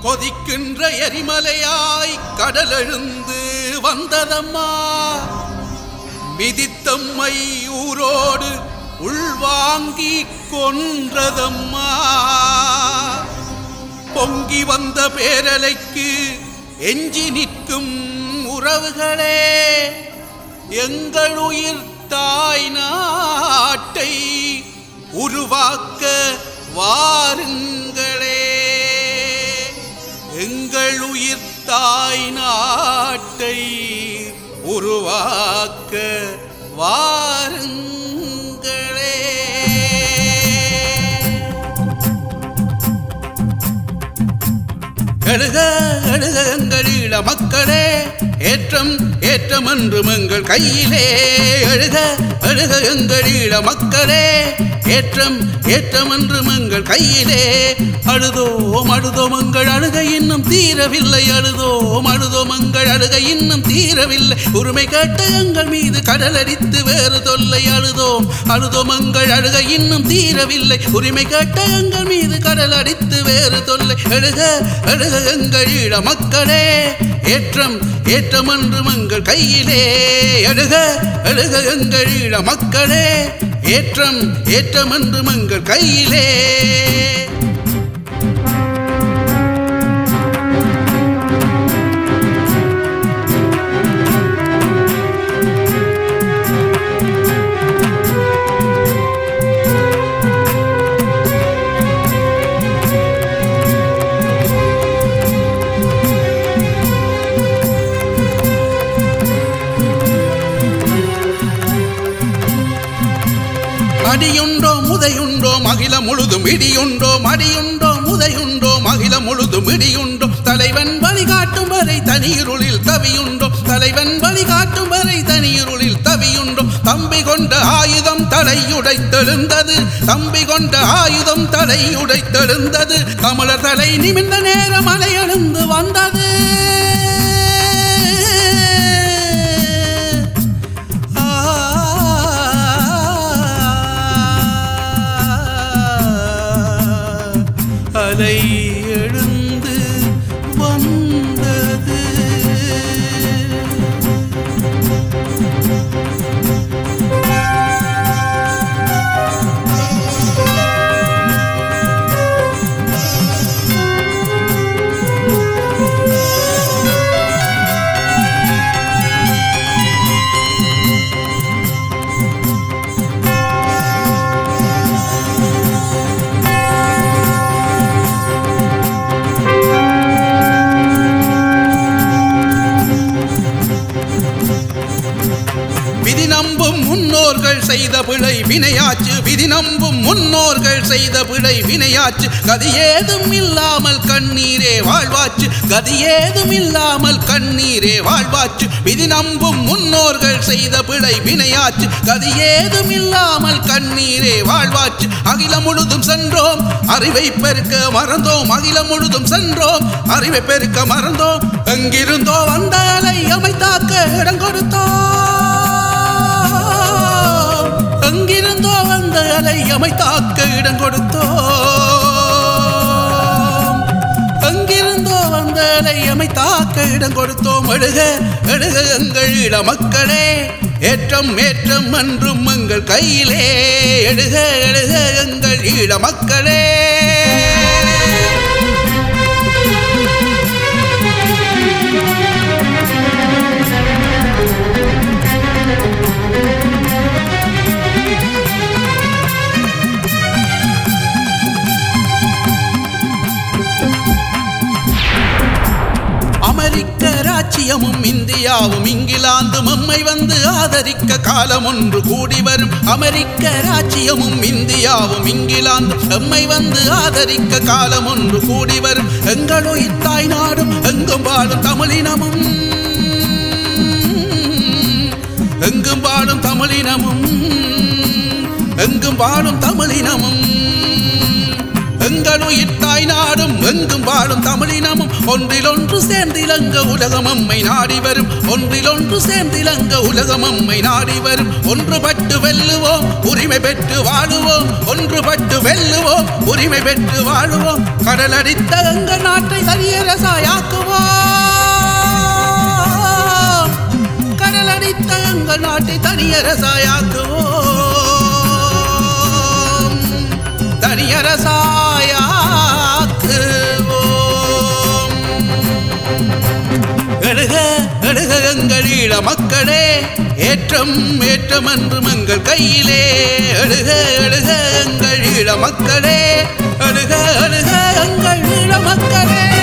கொதிக்கின்ற எரிமலையாய் கடலெழுந்து வந்ததம்மா மிதித்தம்மை ஊரோடு உள்வாங்கி கொன்றதம்மா பொங்கி வந்த பேரலைக்கு எஞ்சி நிற்கும் உறவுகளே எங்கள் உயிர் தாய் நாட்டை உருவாக்க வாருங்களே எங்கள் உயிர் தாய் நாட்டை உருவாக்க வாருங்களே எழுக எழுக எங்கள் ஈழ மக்களே ஏற்றம் ஏற்றம் என்றும் எங்கள் கையிலே எழுக எழுக எங்கள் ஈழ மக்களே ஏற்றம் ஏற்றம் என்றும் எங்கள் கையிலே அழுதோம் அழுதோம் எங்கள் அழுகை இன்னும் தீரவில்லை அழுதோம் அழுதோம் எங்கள் அழுகை இன்னும் தீரவில்லை உரிமை கேட்ட எங்கள் மீது கடலடித்து வேறு தொல்லை அழுதோம் அழுதோம் எங்கள் அழுகை இன்னும் தீரவில்லை உரிமை கேட்ட எங்கள் மீது கடல் அடித்து வேறு தொல்லை எழுக எழுக எங்கள் ஈழ மக்களே ஏற்றம் ஏற்றம் என்றும் எங்கள் கையிலே எழுக எழுக எங்கள் ஈழ மக்களே ஏற்றம் ஏற்றம் என்றும் எங்கள் கையிலே அடியுண்டோ முதையுண்டோ மகிழ முழுதும் இடியுண்டோ மடியுண்டோ முதையுண்டோ மகிழ முழுதும் இடியுண்டோ தலைவன் வழிகாட்டும் வரை தனியிருளில் தவியுண்டோ தலைவன் வழிகாட்டும் வரை தனியிருளில் தவியுண்டோ தம்பி கொண்ட ஆயுதம் தலையுடைத்தெழுந்தது தம்பி கொண்ட ஆயுதம் தலையுடைத்தெழுந்தது தமிழர் தலை நிமிர்ந்த நேரம் அலையெழுந்து வந்தது அலை எழுந்து வந்தது விதி நம்பும் முன்னோர்கள் செய்த பிழை வினையாச்சு விதி நம்பும் முன்னோர்கள் செய்த பிழை வினையாச்சு கதி ஏதும் இல்லாமல் கண்ணீரே வாழ்வாச்சு கதி ஏதும் இல்லாமல் கண்ணீரே வாழ்வாச்சு விதி நம்பும் முன்னோர்கள் செய்த பிழை வினையாச்சு கதி ஏதும் இல்லாமல் கண்ணீரே வாழ்வாச்சு அகிலம் முழுதும் சென்றோம் அறிவை பெருக்க மறந்தோம் அகிலம் முழுதும் சென்றோம் அறிவை பெருக்க மறந்தோம் எங்கிருந்தோ வந்த அலை அமைத்தாக்க இடம் கொடுத்தோம் எங்கிருந்தோ வந்த அலை அமைத்தாக்க இடம் கொடுத்தோம் எங்கிருந்தோ வந்த அலை அமைத்தாக்க இடம் கொடுத்தோம் எழுக எழுக எங்கள் இள மக்களே ஏற்றம் ஏற்றம் என்றும் எங்கள் கையிலே எழுக எழுக எங்கள் ஈழ மக்களே அமெரிக்க ராச்சியமும் இந்தியாவும் இங்கிலாந்தும் எம்மை வந்து ஆதரிக்க காலம் ஒன்று கூடி வரும் அமெரிக்க ராச்சியமும் இந்தியாவும் இங்கிலாந்தும் எம்மை வந்து ஆதரிக்க காலம் ஒன்று கூடி வரும் எங்களுயிர் தாய் நாடும் எங்கும் வாழும் தமிழினமும் எங்கும் வாழும் தமிழினமும் எங்கும் வாழும் தமிழினமும் எங்களுயிர் தாய் நாடும் எங்கும் உலகெங்கும் வாழும் தமிழினமும் ஒன்றிலொன்று சேர்ந்திலங்க உலகம் அம்மை நாடி வரும் ஒன்றிலொன்று சேர்ந்திலங்க உலகம் அம்மை நாடி வரும் ஒன்றுபட்டு வெல்லுவோம் உரிமை பெற்று வாழுவோம் ஒன்றுபட்டு வெல்லுவோம் உரிமை பெற்று வாழுவோம் கடலடித்த எங்க நாட்டை தனியரசாயாக்குவோம் கடலடித்த எங்கள் நாட்டை தனியரசாயாக்குவோம் தனியரசாயாக்குவோம் எழுக எழுக எங்கள் ஈழ மக்களே ஏற்றம் ஏற்றம் என்றும் எங்கள் கையிலே எழுக எழுக எங்கள் ஈழ மக்களே எழுக எழுக எங்கள் ஈழ மக்களே